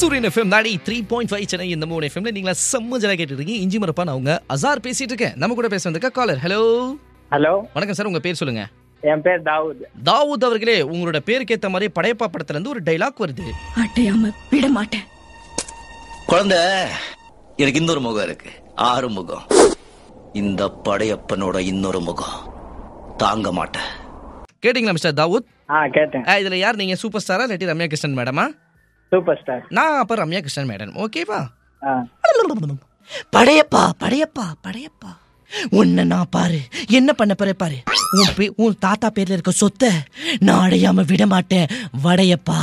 சூரியன் எஃப்எம் நாடி three point five Chennai இந்த மூணு எஃப்எம்ல நீங்களா செம்ம ஜலா கேட்டு இருக்கீங்க இஞ்சி மரப்பா நான் உங்க அசார் பேசிட்டு இருக்கேன் நம்ம கூட பேச வந்திருக்க காலர் ஹலோ ஹலோ வணக்கம் சார் உங்க பேர் சொல்லுங்க என் பேர் தாவூத் தாவூத் அவர்களே உங்களோட பேருக்கு ஏத்த மாதிரி படையப்பா படத்துல இருந்து ஒரு டைலாக் வருது அட்டையாம விட மாட்டேன் குழந்தை எனக்கு இன்னொரு முகம் இருக்கு ஆறு முகம் இந்த படையப்பனோட இன்னொரு முகம் தாங்க மாட்டேன் கேட்டிங்களா மிஸ்டர் தாவூத் ஆ கேட்டேன் ஆ, இதுல யார் நீங்க சூப்பர் ஸ்டாரா இல்லாட்டி ரம்யா கிருஷ்ணன் மேடமா சூப்பர் ஸ்டார் நான் அப்ப ரம்யா கிருஷ்ணன் மேடம் ஓகேவா ஆ படையப்பா படையப்பா படையப்பா உன்னை நான் பாரு என்ன பண்ண போற பாரு உன் பே- உன் தாத்தா பேர்ல இருக்க சொத்தை நான் அடையாம விட மாட்டேன் வடையப்பா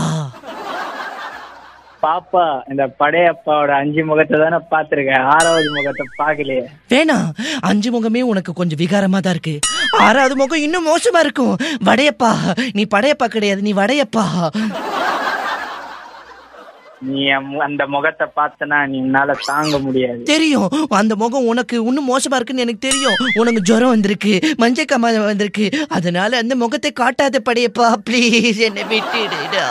பாப்பா இந்த படையப்பாவோட அஞ்சு முகத்தை தானே பார்த்துருக்கேன் ஆறாவது முகத்தை பார்க்கலையே வேணாம் அஞ்சு முகமே உனக்கு கொஞ்சம் விகாரமா தான் இருக்கு ஆறாவது முகம் இன்னும் மோசமா இருக்கும் வடையப்பா நீ படையப்பா கிடையாது நீ வடையப்பா நீ என் மு- அந்த முகத்தை பார்த்தனா நீ உன்னால தாங்க முடியாது தெரியும் அந்த முகம் உனக்கு இன்னும் மோசமா இருக்குன்னு எனக்கு தெரியும் உனக்கு ஜுரம் வந்திருக்கு மஞ்சக்காம வந்திருக்கு அதனால அந்த முகத்தை காட்டாத படையப்பா ப்ளீஸ் என்னை விட்டுடுடா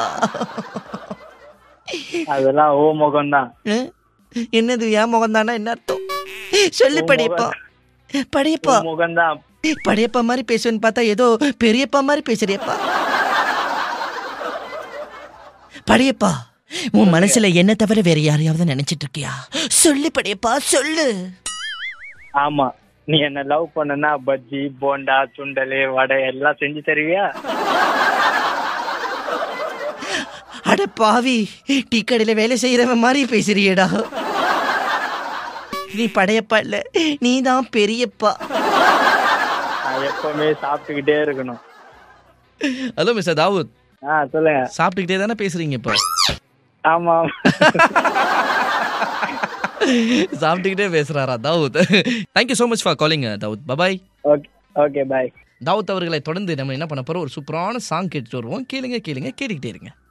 அதெல்லாம் ஓ முகம் தான் அஹ்? என்னது என் முகம் தானா என்ன அர்த்தம் சொல்லு உன் படையப்பா படையப்பா முகம் தான் படையப்பா மாதிரி பேசுவேன்னு பார்த்தா ஏதோ பெரியப்பா மாதிரி பேசுறியப்பா படையப்பா உன் மனசுல என்ன தவிர வேற யாரையாவது நினைச்சிட்டு இருக்கியா சொல்லு படையப்பா சொல்லு ஆமா நீ என்ன லவ் பண்ணனா பஜ்ஜி போண்டா சுண்டல் வடை எல்லாம் செஞ்சு தருவியா அட பாவி டீ கடையில வேலை செய்யறவன் மாதிரி பேசுறியேடா நீ படையப்பா இல்ல நீ தான் பெரியப்பா நான் எப்பவுமே சாப்பிட்டுக்கிட்டே இருக்கணும் ஹலோ மிஸ்டர் தாவூத் ஆ சொல்லுங்க சாப்பிட்டுக்கிட்டே தானே பேசுறீங்க இப்போ ஆமா சாப்பிட்டுக்கிட்டே பேசுறாரா Dawood thank you so much for calling Dawood bye bye okay okay bye Dawood அவர்களை தொடர்ந்து நம்ம என்ன பண்ண போறோம் ஒரு சூப்பரான சாங் கேட்டுட்டு வருவோம் கேளுங்க கேளுங்க கேட்டுக்கிட்டே இருங்க